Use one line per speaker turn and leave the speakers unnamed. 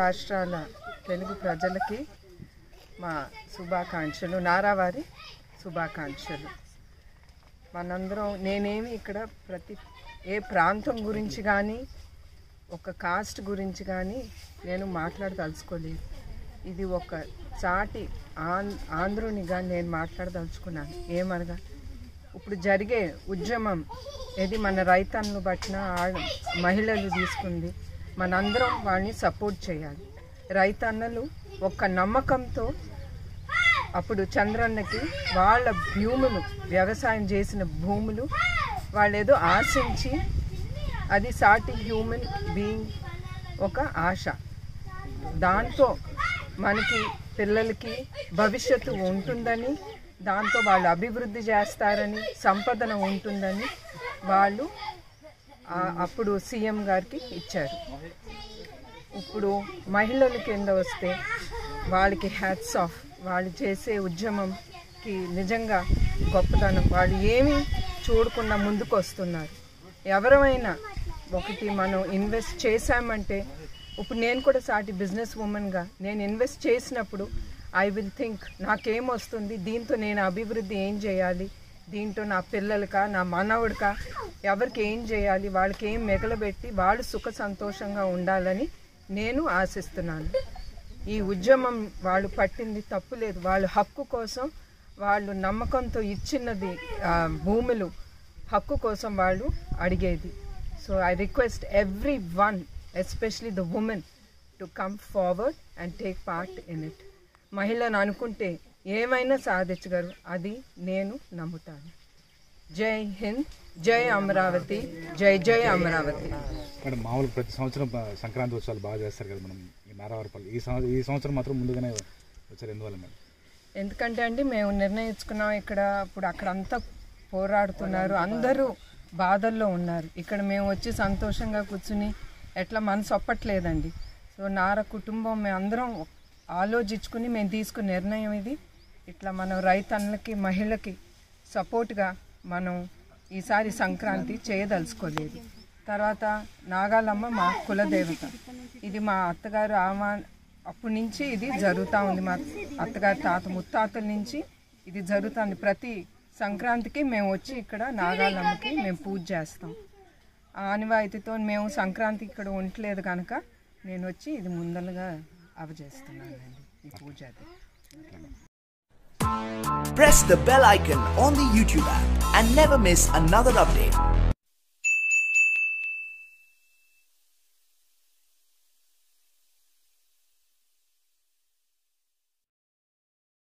రాష్ట్రాల తెలుగు ప్రజలకి మా శుభాకాంక్షలు నారావారి శుభాకాంక్షలు మనందరం నేనేమి ఇక్కడ ప్రతి ఏ ప్రాంతం గురించి కానీ ఒక కాస్ట్ గురించి కానీ నేను మాట్లాడదలుచుకోలేదు ఇది ఒక చాటి ఆన్ ఆంధ్రునిగా నేను మాట్లాడదలుచుకున్నాను ఏమనగా ఇప్పుడు జరిగే ఉద్యమం ఇది మన రైతన్ను బట్టిన ఆడ మహిళలు తీసుకుంది మనందరం వాళ్ళని సపోర్ట్ చేయాలి రైతన్నలు ఒక నమ్మకంతో అప్పుడు చంద్రన్నకి వాళ్ళ భూములు వ్యవసాయం చేసిన భూములు వాళ్ళు ఏదో ఆశించి అది సాటి హ్యూమన్ బీయింగ్ ఒక ఆశ దాంతో మనకి పిల్లలకి భవిష్యత్తు ఉంటుందని దాంతో వాళ్ళు అభివృద్ధి చేస్తారని సంపదన ఉంటుందని వాళ్ళు ఆ- అప్పుడు సీఎం గారికి ఇచ్చారు ఇప్పుడు మహిళల కింద వస్తే వాళ్ళకి హ్యాట్స్ ఆఫ్ వాళ్ళు చేసే ఉద్యమంకి నిజంగా గొప్పతనం వాళ్ళు ఏమీ చూడకుండా ముందుకు వస్తున్నారు ఎవరైనా ఒకటి మనం ఇన్వెస్ట్ చేశామంటే ఇప్పుడు నేను కూడా సాటి బిజినెస్ ఉమెన్గా నేను ఇన్వెస్ట్ చేసినప్పుడు ఐ విల్ థింక్ నాకేం వస్తుంది దీంతో నేను అభివృద్ధి ఏం చేయాలి దీంతో నా పిల్లలకా నా మనవుడికా ఎవరికి ఏం చేయాలి వాళ్ళకి ఏం మిగలబెట్టి వాళ్ళు సుఖ సంతోషంగా ఉండాలని నేను ఆశిస్తున్నాను ఈ ఉద్యమం వాళ్ళు పట్టింది తప్పు లేదు వాళ్ళ హక్కు కోసం వాళ్ళు నమ్మకంతో ఇచ్చినది ఆ, భూములు హక్కు కోసం వాళ్ళు అడిగేది so I request everyone especially the women to come forward and take part in it మహిళను అనుకుంటే ఏమైనా సాధించగలరు అది నేను నమ్ముతాను జై హింద్ జై అమరావతి జై జై అమరావతి
మేడం మామూలు ప్రతి సంవత్సరం బ- సంక్రాంతి ఉత్సవాలు బాగా చేస్తారు కదా మనం ఈ నారావారిపల్లి ఈ సంవత్సరం ఈ సంవత్సరం మాత్రం ముందుగానే వచ్చారు ఎందువల్ల మేడం
ఎందుకంటే అండి మేము నిర్ణయించుకున్నాం ఇక్కడ ఇప్పుడు అక్కడంతా పోరాడుతున్నారు అందరూ బాధల్లో ఉన్నారు ఇక్కడ మేము వచ్చి సంతోషంగా కూర్చుని ఎట్లా మనసు ఒప్పట్లేదండి సో నార కుటుంబం మేము అందరం ఆలోచించుకుని మేము తీసుకున్న నిర్ణయం ఇది ఇట్లా మనం రైతన్నలకి మహిళకి సపోర్ట్గా మనం ఈసారి సంక్రాంతి చేయదలుచుకోలేదు తర్వాత నాగాలమ్మ మా కులదేవత ఇది మా అత్తగారు ఆమా అప్పటి నుంచి ఇది జరుగుతూ ఉంది మా అత్తగారి తాత ముత్తాతల నుంచి ఇది జరుగుతుంది ప్రతి సంక్రాంతికి మేము వచ్చి ఇక్కడ నాగాలమ్మకి మేము పూజ చేస్తాం ఆ ఆనవాయితీతో మేము సంక్రాంతి ఇక్కడ ఉండలేదు కనుక నేను వచ్చి ఇది ముందలుగా అవజేస్తున్నానండి ఈ పూజ అది
Press the bell icon on the YouTube app and never miss another update.